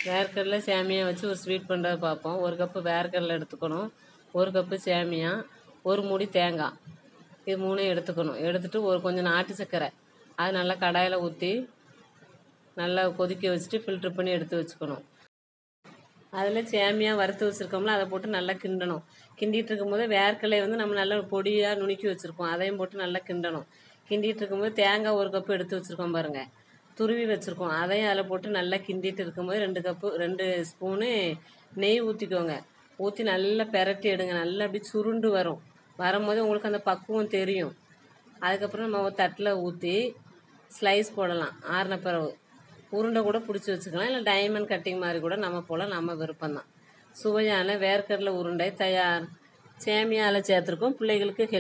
வேர்க்கடலை சேமியா வச்சு ஒரு ஸ்வீட் பண்ணுறத பார்ப்போம் ஒரு கப்பு வேர்க்கடலை எடுத்துக்கணும் ஒரு கப்பு சேமியா ஒரு மூடி தேங்காய் இது மூணையும் எடுத்துக்கணும் எடுத்துட்டு ஒரு கொஞ்சம் நாட்டு சர்க்கரை அது நல்லா கடாயில் ஊற்றி நல்லா கொதிக்க வச்சுட்டு ஃபில்ட்ரு பண்ணி எடுத்து வச்சுக்கணும் அதில் சேமியா வறுத்து வச்சுருக்கோம்ல அதை போட்டு நல்லா கிண்டணும் கிண்டிகிட்டு இருக்கும்போது வேர்க்கடலை வந்து நம்ம நல்லா பொடியாக நுணுக்கி வச்சுருக்கோம் அதையும் போட்டு நல்லா கிண்டணும் கிண்டிகிட்டு இருக்கும்போது தேங்காய் ஒரு கப்பு எடுத்து வச்சுருக்கோம் பாருங்கள் துருவி வச்சுருக்கோம் அதையும் அதில் போட்டு நல்லா கிண்டிட்டு இருக்கும்போது ரெண்டு கப்பு ரெண்டு ஸ்பூனு நெய் ஊற்றிக்கோங்க ஊற்றி நல்லா பெரட்டி எடுங்க நல்லா அப்படி சுருண்டு வரும் வரும்போது உங்களுக்கு அந்த பக்குவம் தெரியும் அதுக்கப்புறம் நம்ம ஒரு தட்டில் ஊற்றி ஸ்லைஸ் போடலாம் ஆறின பிறகு உருண்டை கூட பிடிச்சி வச்சுக்கலாம் இல்லை டைமண்ட் கட்டிங் மாதிரி கூட நம்ம போல் நம்ம விருப்பம்தான் சுவையான வேர்க்கடலை உருண்டை தயார் சேமியாவில் சேர்த்துருக்கோம் பிள்ளைகளுக்கு ஹெல்த்